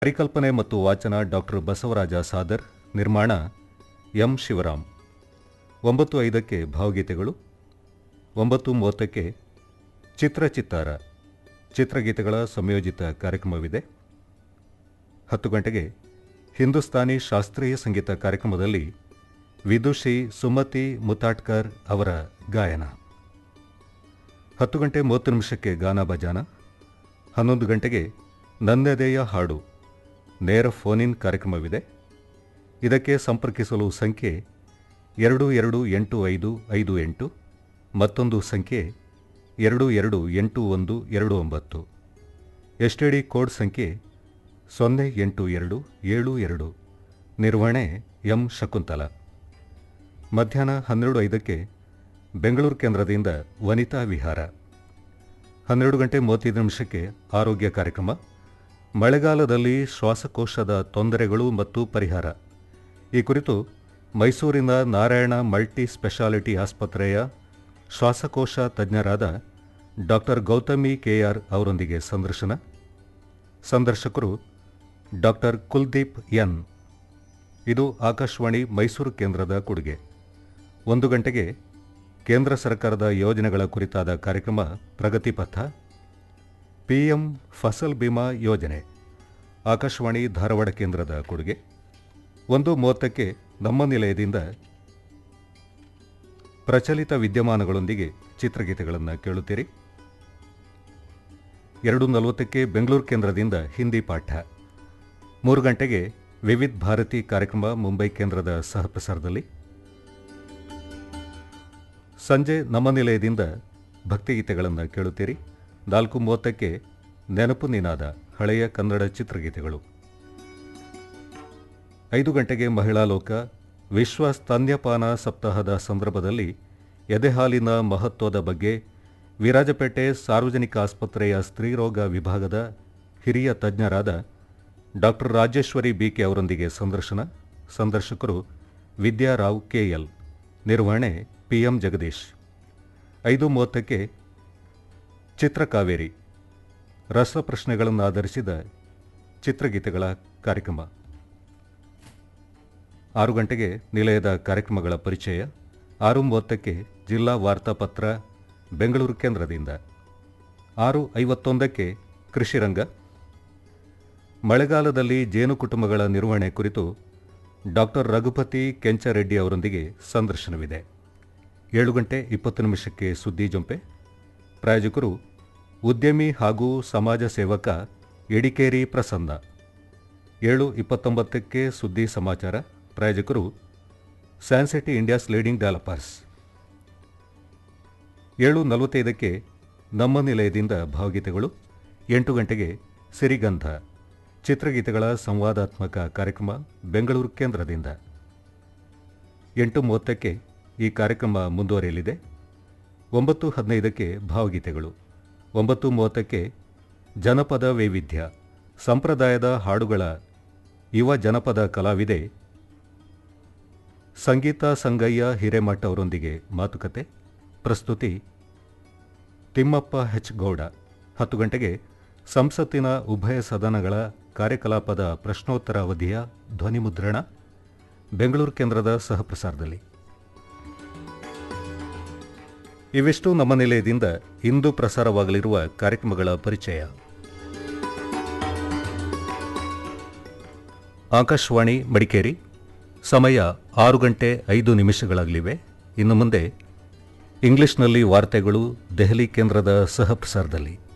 ಪರಿಕಲ್ಪನೆ ಮತ್ತು ವಾಚನ ಡಾಕ್ಟರ್ ಬಸವರಾಜ ಸಾದರ್ ನಿರ್ಮಾಣ ಎಂ ಶಿವರಾಮ್ ಒಂಬತ್ತು ಐದಕ್ಕೆ ಭಾವಗೀತೆಗಳು ಒಂಬತ್ತು ಮೂವತ್ತಕ್ಕೆ ಚಿತ್ರಚಿತ್ತಾರ ಚಿತ್ರಗೀತೆಗಳ ಸಂಯೋಜಿತ ಕಾರ್ಯಕ್ರಮವಿದೆ ಹತ್ತು ಗಂಟೆಗೆ ಹಿಂದೂಸ್ತಾನಿ ಶಾಸ್ತ್ರೀಯ ಸಂಗೀತ ಕಾರ್ಯಕ್ರಮದಲ್ಲಿ ವಿದುಷಿ ಸುಮತಿ ಮುತಾಟ್ಕರ್ ಅವರ ಗಾಯನ ಹತ್ತು ಗಂಟೆ ಮೂವತ್ತು ನಿಮಿಷಕ್ಕೆ ಗಾನ ಬಜಾನ ಹನ್ನೊಂದು ಗಂಟೆಗೆ ನನ್ನೆದೆಯ ಹಾಡು ನೇರ ಫೋನಿನ್ ಕಾರ್ಯಕ್ರಮವಿದೆ ಇದಕ್ಕೆ ಸಂಪರ್ಕಿಸಲು ಸಂಖ್ಯೆ ಎರಡು ಎರಡು ಎಂಟು ಐದು ಐದು ಎಂಟು ಮತ್ತೊಂದು ಸಂಖ್ಯೆ ಎರಡು ಎರಡು ಎಂಟು ಒಂದು ಎರಡು ಒಂಬತ್ತು ಎಸ್ ಟಿ ಡಿ ಕೋಡ್ ಸಂಖ್ಯೆ ಸೊನ್ನೆ ಎಂಟು ಎರಡು ಏಳು ಎರಡು ನಿರ್ವಹಣೆ ಎಂ ಶಕುಂತಲ ಮಧ್ಯಾಹ್ನ ಹನ್ನೆರಡು ಐದಕ್ಕೆ ಬೆಂಗಳೂರು ಕೇಂದ್ರದಿಂದ ವನಿತಾ ವಿಹಾರ ಹನ್ನೆರಡು ಗಂಟೆ ಮೂವತ್ತೈದು ನಿಮಿಷಕ್ಕೆ ಆರೋಗ್ಯ ಕಾರ್ಯಕ್ರಮ ಮಳೆಗಾಲದಲ್ಲಿ ಶ್ವಾಸಕೋಶದ ತೊಂದರೆಗಳು ಮತ್ತು ಪರಿಹಾರ ಈ ಕುರಿತು ಮೈಸೂರಿನ ನಾರಾಯಣ ಮಲ್ಟಿ ಸ್ಪೆಷಾಲಿಟಿ ಆಸ್ಪತ್ರೆಯ ಶ್ವಾಸಕೋಶ ತಜ್ಞರಾದ ಡಾಕ್ಟರ್ ಗೌತಮಿ ಕೆಆರ್ ಅವರೊಂದಿಗೆ ಸಂದರ್ಶನ ಸಂದರ್ಶಕರು ಡಾಕ್ಟರ್ ಕುಲ್ದೀಪ್ ಎನ್ ಇದು ಆಕಾಶವಾಣಿ ಮೈಸೂರು ಕೇಂದ್ರದ ಕೊಡುಗೆ ಒಂದು ಗಂಟೆಗೆ ಕೇಂದ್ರ ಸರ್ಕಾರದ ಯೋಜನೆಗಳ ಕುರಿತಾದ ಕಾರ್ಯಕ್ರಮ ಪ್ರಗತಿ ಪಥ ಪಿಎಂ ಫಸಲ್ ಬಿಮಾ ಯೋಜನೆ ಆಕಾಶವಾಣಿ ಧಾರವಾಡ ಕೇಂದ್ರದ ಕೊಡುಗೆ ಒಂದು ಮೂವತ್ತಕ್ಕೆ ನಮ್ಮ ನಿಲಯದಿಂದ ಪ್ರಚಲಿತ ವಿದ್ಯಮಾನಗಳೊಂದಿಗೆ ಚಿತ್ರಗೀತೆಗಳನ್ನು ಕೇಳುತ್ತೀರಿ ಎರಡು ನಲವತ್ತಕ್ಕೆ ಬೆಂಗಳೂರು ಕೇಂದ್ರದಿಂದ ಹಿಂದಿ ಪಾಠ ಮೂರು ಗಂಟೆಗೆ ವಿವಿಧ ಭಾರತಿ ಕಾರ್ಯಕ್ರಮ ಮುಂಬೈ ಕೇಂದ್ರದ ಸಹಪ್ರಸಾರದಲ್ಲಿ ಸಂಜೆ ನಮ್ಮ ನಿಲಯದಿಂದ ಭಕ್ತಿಗೀತೆಗಳನ್ನು ಕೇಳುತ್ತೀರಿ ನಾಲ್ಕು ಮೂವತ್ತಕ್ಕೆ ನೆನಪು ನಿನಾದ ಹಳೆಯ ಕನ್ನಡ ಚಿತ್ರಗೀತೆಗಳು ಐದು ಗಂಟೆಗೆ ಮಹಿಳಾ ಲೋಕ ವಿಶ್ವ ಸ್ತನ್ಯಪಾನ ಸಪ್ತಾಹದ ಸಂದರ್ಭದಲ್ಲಿ ಎದೆಹಾಲಿನ ಮಹತ್ವದ ಬಗ್ಗೆ ವಿರಾಜಪೇಟೆ ಸಾರ್ವಜನಿಕ ಆಸ್ಪತ್ರೆಯ ಸ್ತ್ರೀರೋಗ ವಿಭಾಗದ ಹಿರಿಯ ತಜ್ಞರಾದ ಡಾಕ್ಟರ್ ರಾಜೇಶ್ವರಿ ಬಿಕೆ ಅವರೊಂದಿಗೆ ಸಂದರ್ಶನ ಸಂದರ್ಶಕರು ವಿದ್ಯಾರಾವ್ ಕೆಎಲ್ ನಿರ್ವಹಣೆ ಪಿಎಂ ಜಗದೀಶ್ ಐದು ಮೂವತ್ತಕ್ಕೆ ಚಿತ್ರಕಾವೇರಿ ರಸಪ್ರಶ್ನೆಗಳನ್ನು ಆಧರಿಸಿದ ಚಿತ್ರಗೀತೆಗಳ ಕಾರ್ಯಕ್ರಮ ಆರು ಗಂಟೆಗೆ ನಿಲಯದ ಕಾರ್ಯಕ್ರಮಗಳ ಪರಿಚಯ ಆರು ಮೂವತ್ತಕ್ಕೆ ಜಿಲ್ಲಾ ವಾರ್ತಾಪತ್ರ ಬೆಂಗಳೂರು ಕೇಂದ್ರದಿಂದ ಆರು ಐವತ್ತೊಂದಕ್ಕೆ ಕೃಷಿರಂಗ ಮಳೆಗಾಲದಲ್ಲಿ ಜೇನು ಕುಟುಂಬಗಳ ನಿರ್ವಹಣೆ ಕುರಿತು ಡಾಕ್ಟರ್ ರಘುಪತಿ ಕೆಂಚರೆಡ್ಡಿ ಅವರೊಂದಿಗೆ ಸಂದರ್ಶನವಿದೆ ಏಳು ಗಂಟೆ ಇಪ್ಪತ್ತು ನಿಮಿಷಕ್ಕೆ ಸುದ್ದಿ ಜೊಂಪೆ ಪ್ರಾಯೋಜಕರು ಉದ್ಯಮಿ ಹಾಗೂ ಸಮಾಜ ಸೇವಕ ಎಡಿಕೇರಿ ಪ್ರಸನ್ನ ಏಳು ಇಪ್ಪತ್ತೊಂಬತ್ತಕ್ಕೆ ಸುದ್ದಿ ಸಮಾಚಾರ ಪ್ರಾಯೋಜಕರು ಸ್ಯಾನ್ಸಿಟಿ ಇಂಡಿಯಾಸ್ ಲೀಡಿಂಗ್ ಡೆವಲಪರ್ಸ್ ಏಳು ನಲವತ್ತೈದಕ್ಕೆ ನಮ್ಮ ನಿಲಯದಿಂದ ಭಾವಗೀತೆಗಳು ಎಂಟು ಗಂಟೆಗೆ ಸಿರಿಗಂಧ ಚಿತ್ರಗೀತೆಗಳ ಸಂವಾದಾತ್ಮಕ ಕಾರ್ಯಕ್ರಮ ಬೆಂಗಳೂರು ಕೇಂದ್ರದಿಂದ ಎಂಟು ಮೂವತ್ತಕ್ಕೆ ಈ ಕಾರ್ಯಕ್ರಮ ಮುಂದುವರಿಯಲಿದೆ ಒಂಬತ್ತು ಹದಿನೈದಕ್ಕೆ ಭಾವಗೀತೆಗಳು ಒಂಬತ್ತು ಮೂವತ್ತಕ್ಕೆ ಜನಪದ ವೈವಿಧ್ಯ ಸಂಪ್ರದಾಯದ ಹಾಡುಗಳ ಯುವ ಜನಪದ ಕಲಾವಿದೆ ಸಂಗೀತ ಸಂಗಯ್ಯ ಹಿರೇಮಠ ಅವರೊಂದಿಗೆ ಮಾತುಕತೆ ಪ್ರಸ್ತುತಿ ತಿಮ್ಮಪ್ಪ ಹೆಚ್ ಗೌಡ ಹತ್ತು ಗಂಟೆಗೆ ಸಂಸತ್ತಿನ ಉಭಯ ಸದನಗಳ ಕಾರ್ಯಕಲಾಪದ ಪ್ರಶ್ನೋತ್ತರ ಅವಧಿಯ ಧ್ವನಿಮುದ್ರಣ ಬೆಂಗಳೂರು ಕೇಂದ್ರದ ಸಹಪ್ರಸಾರದಲ್ಲಿ ಇವಿಷ್ಟು ನಮ್ಮ ನಿಲಯದಿಂದ ಇಂದು ಪ್ರಸಾರವಾಗಲಿರುವ ಕಾರ್ಯಕ್ರಮಗಳ ಪರಿಚಯ ಆಕಾಶವಾಣಿ ಮಡಿಕೇರಿ ಸಮಯ ಆರು ಗಂಟೆ ಐದು ನಿಮಿಷಗಳಾಗಲಿವೆ ಇನ್ನು ಮುಂದೆ ಇಂಗ್ಲಿಷ್ನಲ್ಲಿ ವಾರ್ತೆಗಳು ದೆಹಲಿ ಕೇಂದ್ರದ ಸಹಪ್ರಸಾರದಲ್ಲಿ